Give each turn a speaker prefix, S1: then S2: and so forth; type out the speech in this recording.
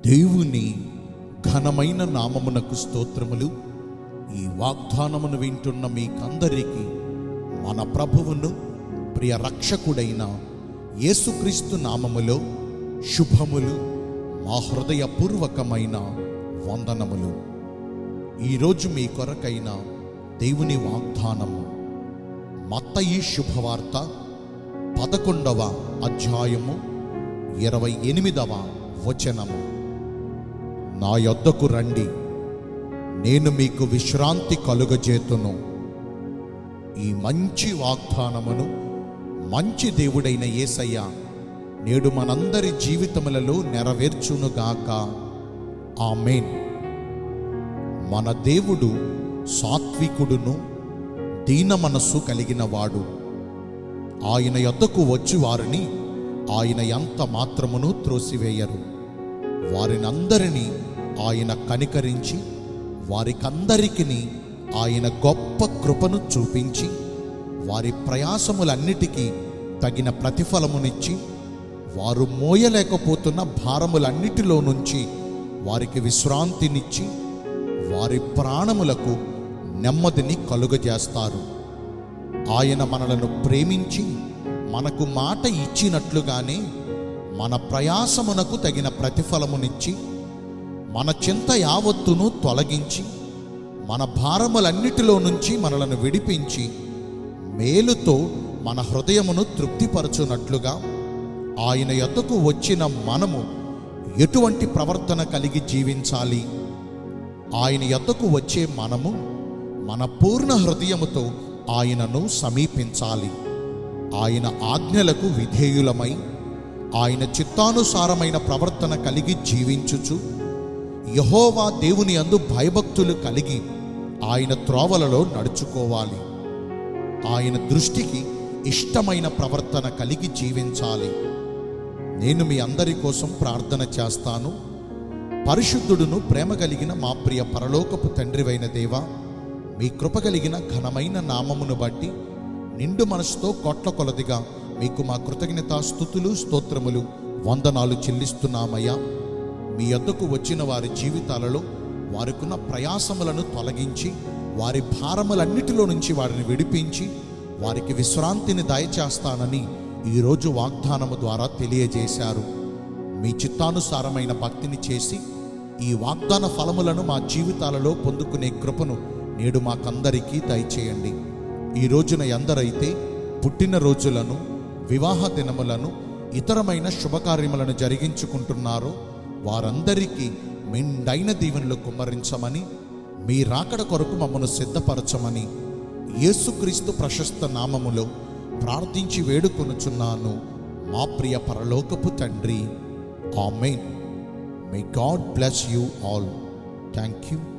S1: దేవుని ఘనమైన నామమునకు స్తోత్రములు ఈ వాగ్దానమును వింటున్న మీకందరికీ మన ప్రభువును ప్రియ రక్షకుడైన యేసుక్రీస్తు నామములో శుభములు మా హృదయపూర్వకమైన వందనములు ఈరోజు మీ కొరకైన దేవుని వాగ్దానము మత్తయి శుభవార్త పదకొండవ అధ్యాయము ఇరవై ఎనిమిదవ వచనము నా యొద్దకు రండి నేను మీకు విశ్రాంతి కలుగజేతును ఈ మంచి వాగ్దానమును మంచి దేవుడైన యేసయ్య నేడు మనందరి జీవితములలో నెరవేర్చునుగాక ఆమెన్ మన దేవుడు సాత్వికుడును దీన మనస్సు కలిగిన వాడు ఆయన యొద్దకు వచ్చి వారిని ఆయన ఎంత మాత్రమును త్రోసివేయరు వారినందరినీ ఆయన కనికరించి వారికందరికిని ఆయన గొప్ప కృపను చూపించి వారి ప్రయాసములన్నిటికీ తగిన ప్రతిఫలమునిచ్చి వారు మోయలేకపోతున్న భారములన్నిటిలో నుంచి వారికి విశ్రాంతినిచ్చి వారి ప్రాణములకు నెమ్మదిని కలుగజేస్తారు ఆయన మనలను ప్రేమించి మనకు మాట ఇచ్చినట్లుగానే మన ప్రయాసమునకు తగిన ప్రతిఫలమునిచ్చి మన చింత యావత్తును తొలగించి మన భారములన్నిటిలో నుంచి మనలను విడిపించి మేలుతో మన హృదయమును తృప్తిపరచునట్లుగా ఆయన యొద్దకు వచ్చిన మనము ఎటువంటి ప్రవర్తన కలిగి జీవించాలి ఆయన యొద్దకు వచ్చే మనము మన పూర్ణ హృదయముతో ఆయనను సమీపించాలి ఆయన ఆజ్ఞలకు విధేయులమై ఆయన చిత్తానుసారమైన ప్రవర్తన కలిగి జీవించుచు యహోవా దేవుని అందు భయభక్తులు కలిగి ఆయన త్రోవలలో నడుచుకోవాలి ఆయన దృష్టికి ఇష్టమైన ప్రవర్తన కలిగి జీవించాలి నేను మీ అందరి కోసం ప్రార్థన చేస్తాను పరిశుద్ధుడును ప్రేమ కలిగిన మా ప్రియ పరలోకపు తండ్రివైన దేవా మీ కృప కలిగిన ఘనమైన నామమును బట్టి నిండు మనసుతో కోట్ల కొలదిగా మీకు మా కృతజ్ఞతా స్థుతులు స్తోత్రములు వందనాలు చెల్లిస్తున్నామయ్యా మీ యొద్దకు వచ్చిన వారి జీవితాలలో వారికున్న ప్రయాసములను తొలగించి వారి భారములన్నిటిలో నుంచి వారిని విడిపించి వారికి విశ్రాంతిని దయచేస్తానని ఈరోజు వాగ్దానము ద్వారా తెలియజేశారు మీ చిత్తానుసారమైన భక్తిని చేసి ఈ వాగ్దాన ఫలములను మా జీవితాలలో పొందుకునే కృపను నేడు మాకందరికీ దయచేయండి ఈ రోజున ఎందరైతే పుట్టిన రోజులను వివాహ దినములను ఇతరమైన శుభకార్యములను జరిగించుకుంటున్నారో వారందరికీ మెండైన దీవెనలు కుమ్మరించమని మీ రాకడ కొరకు మమ్మను సిద్ధపరచమని యేసుక్రీస్తు ప్రశస్త నామములో ప్రార్థించి వేడుకొనుచున్నాను మా ప్రియ పరలోకపు తండ్రి amen may God bless you all thank you